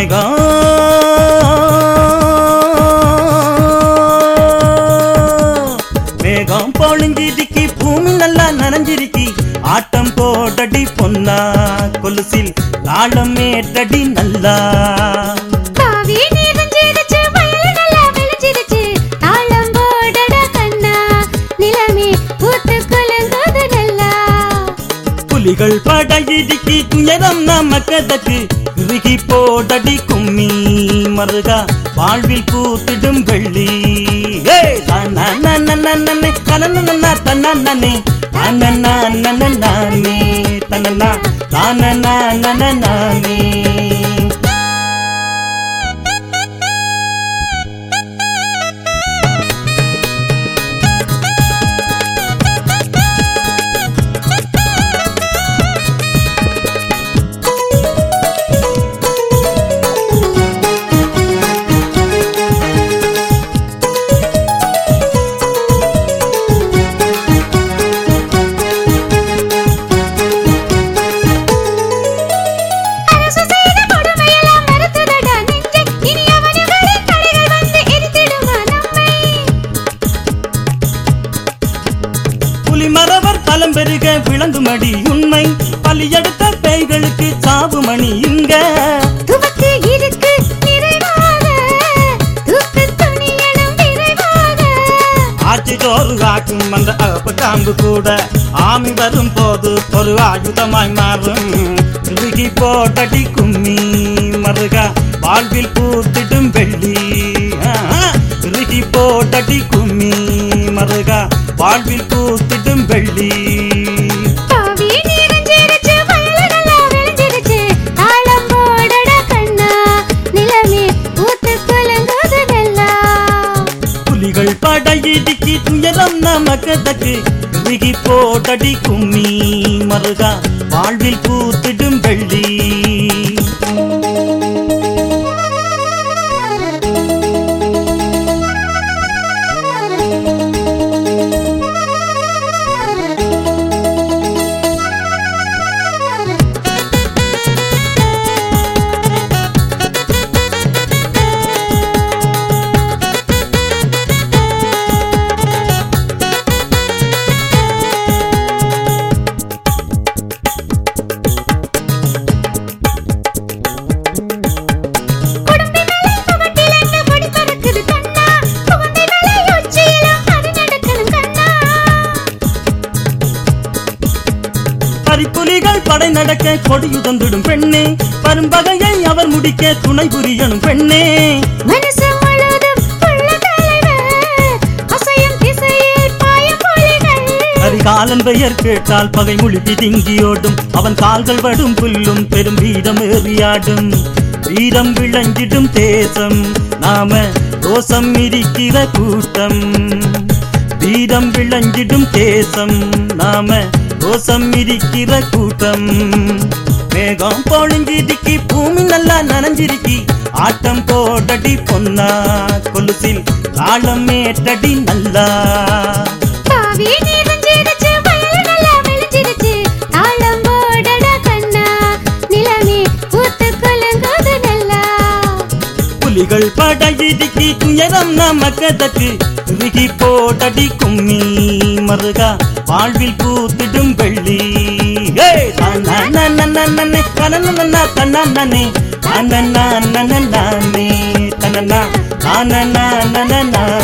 மேகம் மேகம் பொழிஞ்சிருக்கி பூமி நல்லா நனைஞ்சிருக்கி ஆட்டம் போடடி பொன்னா கொலுசில் தாளம் ஏற்றடி நல்லா காவி நிறைஞ்சிருச்சு, வயல் நல்லா விளைஞ்சிருச்சு. தாளம் போடடா கண்ணா, நிலமே பூத்து குலுங்குது நல்லா. புலிகள் படையிடுக்கி துயரம் நமக்கதற்கு இறுகி போடடி கும்மி மருகா வாழ்வில் பூத்திடும் வெள்ளி ஏய், தனனனனனனனே, தனனனன, தனனனே, தனனனனனனே, தனனா, தானனனனனனே. அரசு செய்த கொடுமையெல்லாம் மறுத்ததடா நெஞ்சை. இனி அவனுகளின் தடைகள் வந்து எரித்திடுமா நம்மை? புலிமரவர் தலம் பெருக விளங்குமடி உண்மை பலியெடுத்த பேய்களுக்கு சாவு மணி இங்க துவக்கு இருக்கு நிறைவாக, தூக்குத் துணியணும் விரைவாக. ஆட்சி சோறு காக்கும் அந்த அகப்ப காம்பு கூட ஆமி வரும் போது ஒரு ஆயுதமாய் மாறும் இறுகி போட்டடி கும்மி மருகா வாழ்வில் பூத்திடும் வெள்ளி ஆஹா. இறுகி போட்டடி கும்மி மருகா வாழ்வில் பூத்திடும் வெள்ளி காவி நிறைஞ்சிருச்சு, வயலு நல்லா விளைஞ்சிருச்சு. தாளம் போடடா கண்ணா, நிலமே பூத்து குலுங்குது நல்லா. புலிகள் படையிடுக்கி துயரம் நமக்கதற்கு இறுகி போட்டடி கும்மி மருகா வாழ்வில் பூத்திடும் வெள்ளி குடும்பி மேலே துவட்டிலன்னு பொடி பறக்குது கண்ணா. குவந்தை மேலே உச்சியிலும் அது நடக்கணும் கண்ணா. பரிப்புலிகள் படை நடக்க கொடியுதந்திடும் பெண்ணே பரும்பகையை அவர் முடிக்க துணை புரியணும் பெண்ணே மனசு முழுதும் உள்ள தலைவர். அசையும் திசையில் பாயும் புலிகள். கரிகாலன் பெயர் கேட்டால் பகை மொழி பிதுங்கியோடும் அவன் கால்கள் வடும் புல்லும் பெரும் வீரம் ஏறியாடும் வீரம் விளங்கிடும் தேசம் நாம ரோசம் இருக்கிற கூட்டம் வீரம் விளங்கிடும் தேசம் நாம ரோசம் இருக்கிற கூட்டம் மேகம் பொழிஞ்சிருக்கி பூமி நல்லா நனைஞ்சிருக்கி ஆட்டம் போடடி பொன்னா கொலுசில் தாளம் ஏற்றடி நல்லா காவி நிறைஞ்சிருச்சு, வயல் நல்லா விளைஞ்சிருச்சு. தாளம் போடடா கண்ணா, நிலமே பூத்து குலுங்குது நல்லா. புலிகள் படையிடுக்கி துயரம் நமக்கதற்கு இறுகி போடடி கும்மி மருகா வாழ்வில் பூத்திடும் வெள்ளி ஏய், தனனனனனனே, தனனனன, தனனனே, தனனனனனனே, தனனா, தானனனனனே.